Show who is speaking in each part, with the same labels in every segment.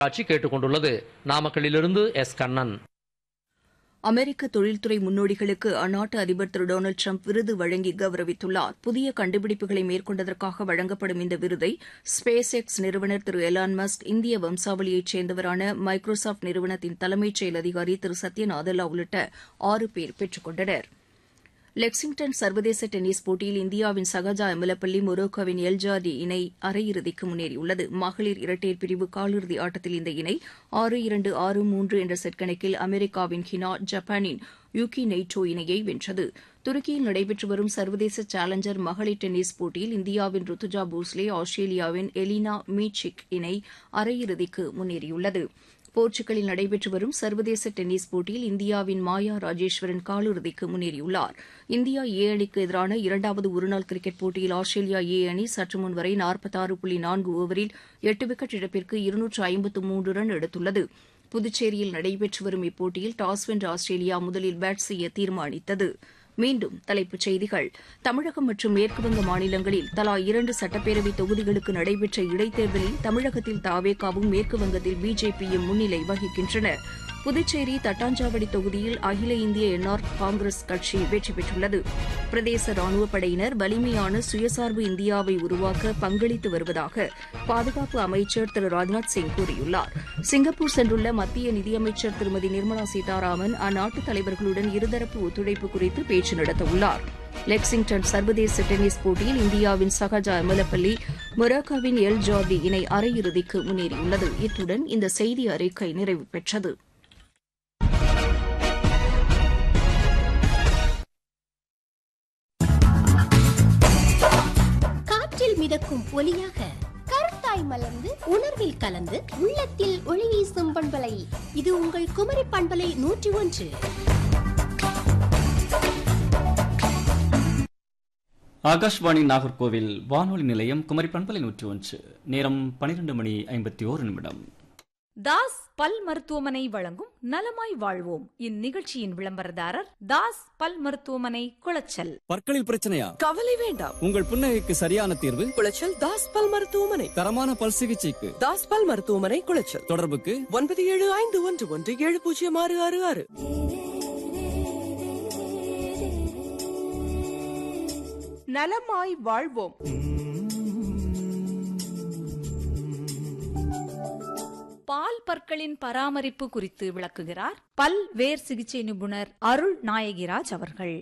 Speaker 1: ஆட்சி கேட்டுக்கொண்டுள்ளது நாமக்கல்லிலிருந்து எஸ் கண்ணன்
Speaker 2: அமெரிக்க தொழில்துறை முன்னோடிகளுக்கு அந்நாட்டு அதிபர் திரு டொனால்டு ட்ரம்ப் விருது வழங்கி கௌரவித்துள்ளார் புதிய கண்டுபிடிப்புகளை மேற்கொண்டதற்காக வழங்கப்படும் இந்த விருதை ஸ்பேஸ் எக்ஸ் நிறுவனர் திரு எலான் மஸ்க் இந்திய வம்சாவளியைச் சேர்ந்தவரான மைக்ரோசாப்ட் நிறுவனத்தின் தலைமைச் செயல் அதிகாரி திரு சத்ய நாதல்லா உள்ளிட்ட ஆறு பேர் பெற்றுக் கொண்டனர் லெக்சிங்டன் சர்வதேச டென்னிஸ் போட்டியில் இந்தியாவின் சகஜா எமலப்பள்ளி மொரோக்கோவின் எல்ஜாடி இணை அரையிறுதிக்கு முன்னேறியுள்ளது மகளிர் இரட்டையர் பிரிவு காலிறுதி ஆட்டத்தில் இந்த இணை ஆறு இரண்டு ஆறு மூன்று என்ற செட் கணக்கில் அமெரிக்காவின் ஹினா ஜப்பானின் யூகி நெய்டோ இணையை வென்றது துருக்கியில் நடைபெற்று வரும் சர்வதேச சேலஞ்சர் மகளிர் டென்னிஸ் போட்டியில் இந்தியாவின் ருத்துஜா போஸ்லே ஆஸ்திரேலியாவின் எலினா மீச்சிக் இணை அரையிறுதிக்கு முன்னேறியுள்ளது போர்ச்சுகலில் நடைபெற்று வரும் சர்வதேச டென்னிஸ் போட்டியில் இந்தியாவின் மாயா ராஜேஸ்வரன் காலிறுதிக்கு முன்னேறியுள்ளார் இந்தியா ஏ அணிக்கு எதிரான இரண்டாவது ஒருநாள் கிரிக்கெட் போட்டியில் ஆஸ்திரேலியா ஏ அணி சற்று முன் வரை நாற்பத்தாறு புள்ளி நான்கு ஓவரில் எட்டு விக்கெட் இழப்பிற்கு இருநூற்று ஐம்பத்து மூன்று ரன் எடுத்துள்ளது புதுச்சேரியில் நடைபெற்று வரும் இப்போட்டியில் டாஸ் வென்ற ஆஸ்திரேலியா முதலில் பேட் செய்ய தீர்மானித்தது மீண்டும் தலைப்புச் செய்திகள் தமிழகம் மற்றும் மேற்குவங்க மாநிலங்களில் தலா இரண்டு சட்டப்பேரவை தொகுதிகளுக்கு நடைபெற்ற இடைத்தேர்தலில் தமிழகத்தில் தாவேகாவும் மேற்குவங்கத்தில் பிஜேபியும் முன்னிலை வகிக்கின்றன புதுச்சேரி தட்டாஞ்சாவடி தொகுதியில் அகில இந்திய என்ஆர் காங்கிரஸ் கட்சி வெற்றி பெற்றுள்ளது பிரதேச ராணுவப் படையினர் வலிமையான சுயசார்பு இந்தியாவை உருவாக்க பங்களித்து வருவதாக பாதுகாப்பு அமைச்சர் திரு ராஜ்நாத் சிங் கூறியுள்ளார் சிங்கப்பூர் சென்றுள்ள மத்திய நிதியமைச்சர் திருமதி நிர்மலா சீதாராமன் அந்நாட்டு தலைவர்களுடன் இருதரப்பு ஒத்துழைப்பு குறித்து பேச்சு நடத்தவுள்ளார் லெக்சிங்டன் சர்வதேச டென்னிஸ் போட்டியில் இந்தியாவின் சகஜா எமலப்பள்ளி மொராக்காவின் எல் ஜார்டி இணை அரையிறுதிக்கு முன்னேறியுள்ளது இத்துடன் இந்த செய்தி அறிக்கை நிறைவு பெற்றது
Speaker 3: காற்றில் மிதக்கும் ஒலியாக கருத்தாய் மலர்ந்து உணர்வில் கலந்து உள்ளத்தில் ஒளி வீசும் பண்பலை இது உங்கள் குமரி பண்பலை நூற்றி ஒன்று
Speaker 4: ஆகாஷ்வாணி நாகர்கோவில் வானொலி நிலையம் குமரி பண்பலை நூற்றி ஒன்று நேரம் பனிரெண்டு மணி ஐம்பத்தி ஓரு நிமிடம்
Speaker 5: தாஸ் பல் மருத்துவமனை வழங்கும் நலமாய் வாழ்வோம் இந்நிகழ்ச்சியின் விளம்பரதாரர் தாஸ் பல் மருத்துவமனை குளச்சல்
Speaker 6: பற்களில் பிரச்சனையா
Speaker 7: கவலை வேண்டாம்
Speaker 6: உங்கள் புன்னகைக்கு சரியான தீர்வு
Speaker 7: குளச்சல் தாஸ் பல் மருத்துவமனை
Speaker 6: தரமான பல் சிகிச்சைக்கு
Speaker 7: தாஸ் பல் மருத்துவமனை குளச்சல்
Speaker 6: தொடர்புக்கு
Speaker 7: ஒன்பது ஏழு ஐந்து ஒன்று ஒன்று ஏழு பூஜ்ஜியம் ஆறு ஆறு ஆறு நலமாய் வாழ்வோம்
Speaker 5: பால் பற்களின் பராமரிப்பு குறித்து விளக்குகிறார் பல் வேர் சிகிச்சை நிபுணர் அருள் நாயகிராஜ் அவர்கள்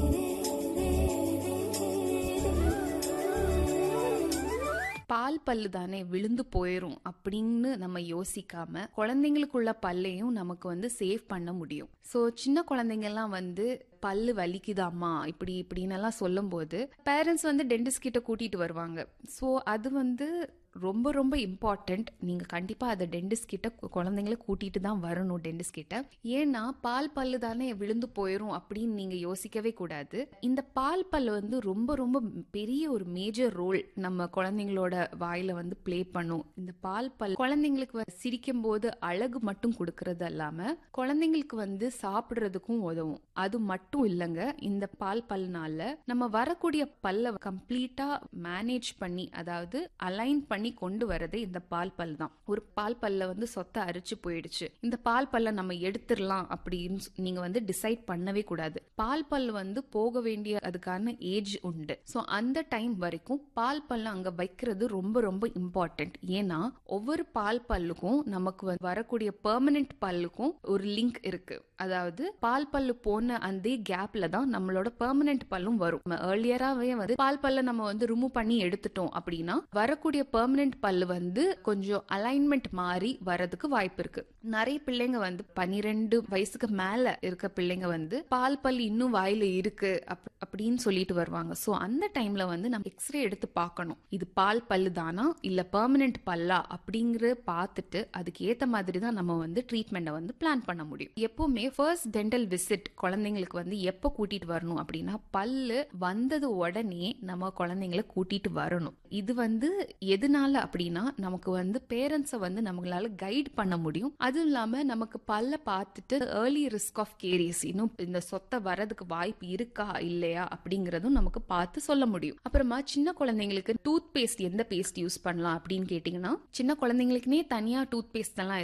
Speaker 8: பால் பல்லு தானே விழுந்து போயிரும் அப்படின்னு நம்ம யோசிக்காம குழந்தைங்களுக்குள்ள பல்லையும் நமக்கு வந்து சேவ் பண்ண முடியும் ஸோ சின்ன குழந்தைங்கள்லாம் வந்து பல்லு வலிக்குதாம்மா இப்படி இப்படின்னு எல்லாம் சொல்லும்போது பேரண்ட்ஸ் வந்து டென்டிஸ்ட் கிட்ட கூட்டிட்டு வருவாங்க ஸோ அது வந்து ரொம்ப ரொம்ப இம்பார்ட்டண்ட் நீங்கள் கண்டிப்பாக அதை டென்டிஸ்ட் கிட்ட கு- குழந்தைங்கள கூட்டிட்டு தான் வரணும் டென்டிஸ்ட் கிட்ட ஏன்னா பால் பல்லு தானே விழுந்து போயிடும் அப்படின்னு நீங்கள் யோசிக்கவே கூடாது இந்த பால் பல்லு வந்து ரொம்ப ரொம்ப பெரிய ஒரு மேஜர் ரோல் நம்ம குழந்தைங்களோட வாயில வந்து ப்ளே பண்ணும் இந்த பால் பல் குழந்தைங்களுக்கு வந்து சிரிக்கும் போது அழகு மட்டும் கொடுக்கறது அல்லாம குழந்தைங்களுக்கு வந்து சாப்பிடுறதுக்கும் உதவும் அது மட்டும் இல்லைங்க இந்த பால் பல்னால நம்ம வரக்கூடிய பல்ல கம்ப்ளீட்டா மேனேஜ் பண்ணி அதாவது அலைன் பண்ணி கொண்டு வரதே இந்த பால் பல் தான் ஒரு பால் பல்ல வந்து சொத்த அரிச்சு போயிடுச்சு இந்த பால் பல்ல நம்ம எடுத்துடலாம் அப்படின்னு சொ- நீங்க வந்து டிசைட் பண்ணவே கூடாது பால் பல் வந்து போக வேண்டிய அதுக்கான ஏஜ் உண்டு ஸோ அந்த டைம் வரைக்கும் பால் பல்ல அங்க வைக்கிறது ரொம்ப ரொம்ப இம்பார்ட்டன்ட் ஏன்னா ஒவ்வொரு பால் பல்லுக்கும் நமக்கு வந்து வரக்கூடிய பெர்மனன்ட் பல்லுக்கும் ஒரு லிங்க் இருக்கு அதாவது பால் பல்லு போன அந்த கேப்ல தான் நம்மளோட பெர்மனன்ட் பல்லும் வரும் நம்ம ஏர்லியராகவே வந்து பால் பல்ல நம்ம வந்து ரிமூவ் பண்ணி எடுத்துட்டோம் அப்படின்னா வரக்கூடிய பெர்மனன்ட் பல்லு வந்து கொஞ்சம் அலைன்மெண்ட் மாறி வரதுக்கு வாய்ப்பு இருக்கு நிறைய பிள்ளைங்க வந்து பனிரெண்டு வயசுக்கு மேல இருக்க பிள்ளைங்க வந்து பால் பல் இன்னும் வாயில இருக்கு அப்- அப்படின்னு சொல்லிட்டு வருவாங்க சோ அந்த டைம்ல வந்து நம்ம எக்ஸ்ரே எடுத்து பார்க்கணும் இது பால் பல்லு தானா இல்ல பெர்மனன்ட் பல்லா அப்படிங்கிற பார்த்துட்டு அதுக்கு ஏத்த மாதிரி தான் நம்ம வந்து ட்ரீட்மெண்ட்டை வந்து பிளான் பண்ண முடியும் எப்பவுமே ஃபர்ஸ்ட் டென்டல் விசிட் குழந்தைங்களுக்கு வந்து எப்போ கூட்டிட்டு வரணும் அப்படின்னா பல்லு வந்தது உடனே நம்ம குழந்தைங்களை கூட்டிட்டு வரணும் இது வந்து எதனால எதனால அப்படின்னா நமக்கு வந்து பேரண்ட்ஸை வந்து நம்மளால கைட் பண்ண முடியும் அதுவும் இல்லாம நமக்கு பல்ல பார்த்துட்டு ஏர்லி ரிஸ்க் ஆஃப் கேரிஸ் இன்னும் இந்த சொத்தை வரதுக்கு வாய்ப்பு இருக்கா இல்லையா அப்படிங்கறதும் நமக்கு பார்த்து சொல்ல முடியும் அப்புறமா சின்ன குழந்தைங்களுக்கு டூத் பேஸ்ட் எந்த பேஸ்ட் யூஸ் பண்ணலாம் அப்படின்னு கேட்டீங்கன்னா சின்ன குழந்தைங்களுக்குனே தனியா டூத் பேஸ்ட் எல்லாம்